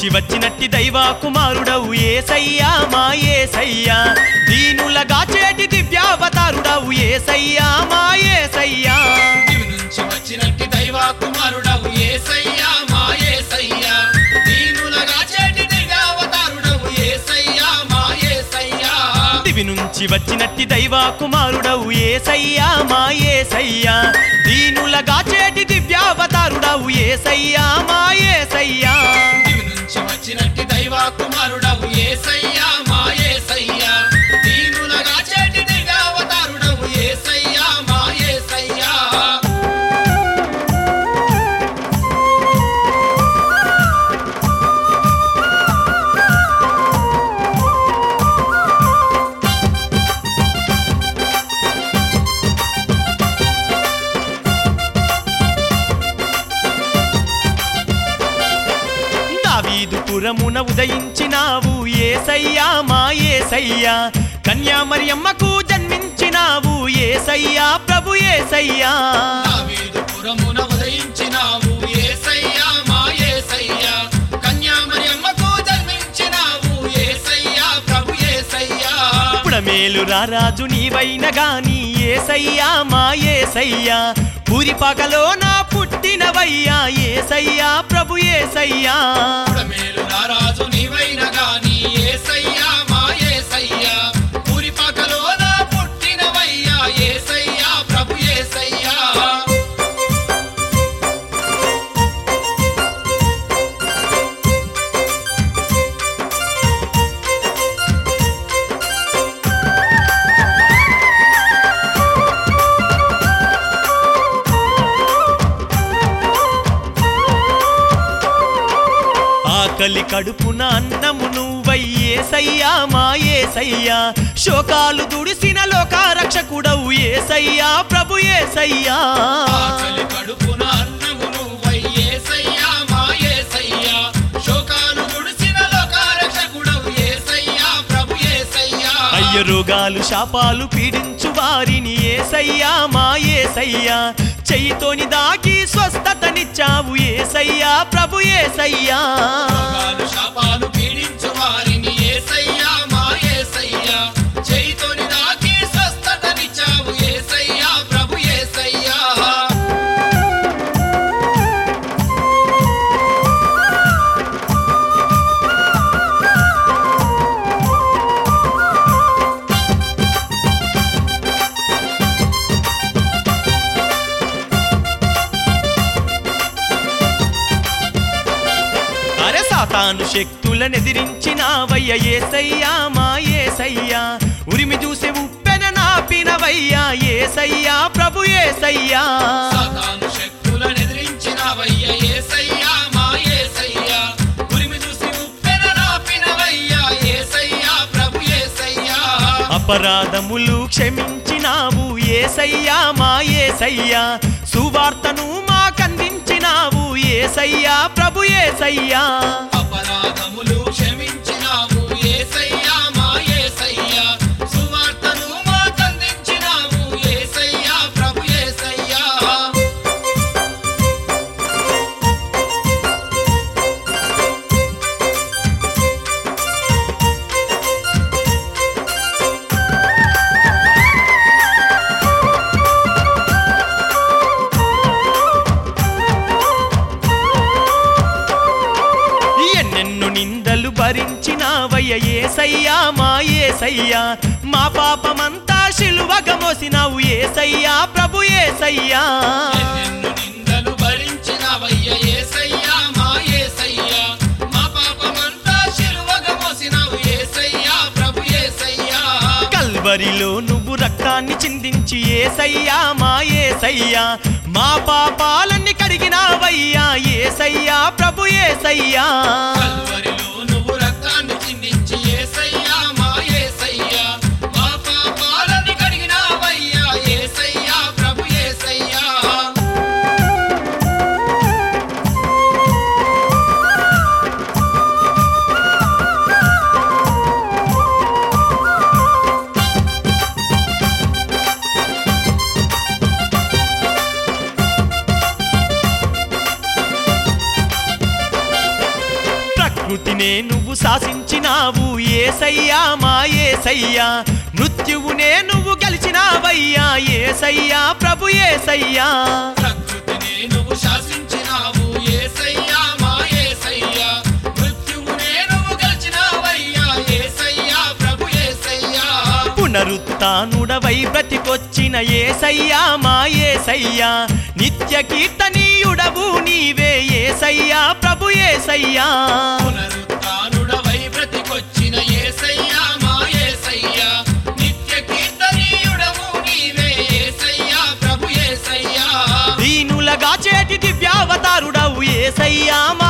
నుంచి వచ్చినట్టి దైవ కుమారుడవు ఏసయ్యా మా ఏసయ్యా దీనులగా చేటి దివ్యావతారుడవు ఏసయ్యా మా ఏసయ్యా దివి నుంచి వచ్చినట్టి దైవ కుమారుడవు ఏసయ్యా మా ఏసయ్యా దీనులగా చేటి దివ్యావతారుడవు ఏసయ్యా మా ఏసయ్యా దివి నుంచి వచ్చినట్టి దైవ కుమారుడవు ఏసయ్యా మా ఏసయ్యా దీనులగా చేటి దివ్యావతారుడవు ఏసయ్యా మా ఏసయ్యా దివి నుంచి వచ్చినట్టి దైవ కుమారుడవు ఏసయ్యా మా ఏసయ్యా దీనులగా చేటి దివ్యావతారుడవు ఏసయ్యా మా ఏసయ్యా దావీదు పురమున ఉదయించినావు ఏసయ్యా మా ఏసయ్యా కన్యామరియమ్మకు జన్మించినావు ఏసయ్యా ప్రభు ఏసయ్యా దావీదు పురమున ఉదయించినావు ఏసయ్యా మా ఏసయ్యా కన్యామరియమ్మకు జన్మించినావు ఏసయ్యా ప్రభు ఏసయ్యా పుడమేలు రారాజు నీవైన గాని ఏసయ్యా మా ఏసయ్యా పూరిపాకలో నా పుట్టినవయ్యా ఏసయ్యా ప్రభు ఏసయ్యా మేలు నారాజు నీవైన గాని ఏసయ్యా మా ఏసయ్యా పూరిపాకలో నా పుట్టినవయ్యా ఏసయ్యా ప్రభు ఏసయ్యా ఆకలి కడుపున అన్నము నువ్వై ఏసయ్యా మా ఏసయ్యా శోకాలు దుడిసిన లోకారక్షకుడవు ఏసయ్యా ప్రభు ఏసయ్యా ఆకలి కడుపున అన్నము నువ్వై ఏసయ్యా మా ఏసయ్యా శోకాలు గుడిసిన లోకారక్షకుడవు ఏసయ్యా ప్రభు ఏసయ్యా అయ్య రోగాలు శాపాలు పీడించు వారిని ఏసయ్యా మా ఏసయ్యా చెయ్యితోని దాకి స్వస్థతనిచ్చావు ఏసయ్యా ప్రభు ఏసయ్యా రోగాలు శాపాలు పీడించు వారిని ఏసయ్యా మా ఏసయ్యా చేయితోని దాకి స్వస్థతనిచ్చావు ఏసయ్యా ప్రభు ఏసయ్యా అరే సాతాను శక్తులనెదిరించినావయ్య ఏసయ్యా మా ఏసయ్యా ఉరిమి చూసే ఉప్పెన నాపినవయ్యా ఏసయ్యా ప్రభు ఏసయ్యా సాతాను శక్తులను ఎదిరించినవయ్య ఏసయ్యా మా ఏసయ్యా ఉరిమి చూసి ఉప్పెన రాపినవయ్యా ఏసయ్యా ప్రభు ఏసయ్యా అపరాధములు క్షమించినావు ఏసయ్యా మా ఏసయ్యా సువార్తను మాకందించినావు ఏసయ్యా ప్రభు ఏసయ్యా అపరాధములు క్షమించినావు ఏసయ్యా మా ఏసయ్యా సువార్తను మాకందించినావు ఏసయ్యా ప్రభు ఏసయ్యా ఎన్నెన్ను నిందలు భరించినావయ్య ఏసయ్యా మా ఏసయ్యా మా పాపమంతా శిలువగా మోసినావు ఏసయ్యా ప్రభు ఏసయ్యా ఎన్నెన్నో నిందలు భరించినవయ్య ఏసయ్యా మా ఏసయ్యా మా పాపమంతా శిలువగా మోసినావు ఏసయ్యా ప్రభు ఏసయ్యా కల్వరిలో నువ్వు రక్తాన్ని చిందించి ఏసయ్యా మా ఏసయ్యా మా పాపాలన్నీ కడిగినావయ్యా ఏసయ్యా ప్రభు ఏసయ్యా కల్వరిలో నువ్వు రక్తాన్ని చిందించి ఏసయ్యా మా ఏసయ్యా మా పాపాలని కడిగినావయ్యా ఏసయ్యా ప్రభు ఏసయ్యా ప్రకృతినే నువ్వు శాసించినావు ఏసయ్యా మా ఏసయ్యా మృత్యువునే నువ్వు గెలిచినావయ్యా ఏసయ్యా ప్రభు ఏసయ్యా ప్రకృతిని నువ్వు శాసించినావు ఏసయ్యా మా ఏసయ్యా మృత్యువునే నువ్వు గెలిచినావయ్యా ఏసయ్యా ప్రభు ఏసయ్యా పునరుత్నుడవై బ్రతికొచ్చిన ఏసయ్యా మా ఏసయ్యా నిత్య కీర్తనీయుడవు నీవే ఏసయ్యా ప్రభు ఏసయ్యా పునరుత్థానుడవై బ్రతికొచ్చిన యేసయ్యా మా యేసయ్యా నిత్య కీర్తనీయుడవు నీవే యేసయ్యా ప్రభు యేసయ్యా దీనులగా చేటి దివ్యావతారుడవు ఏసయ్యా మా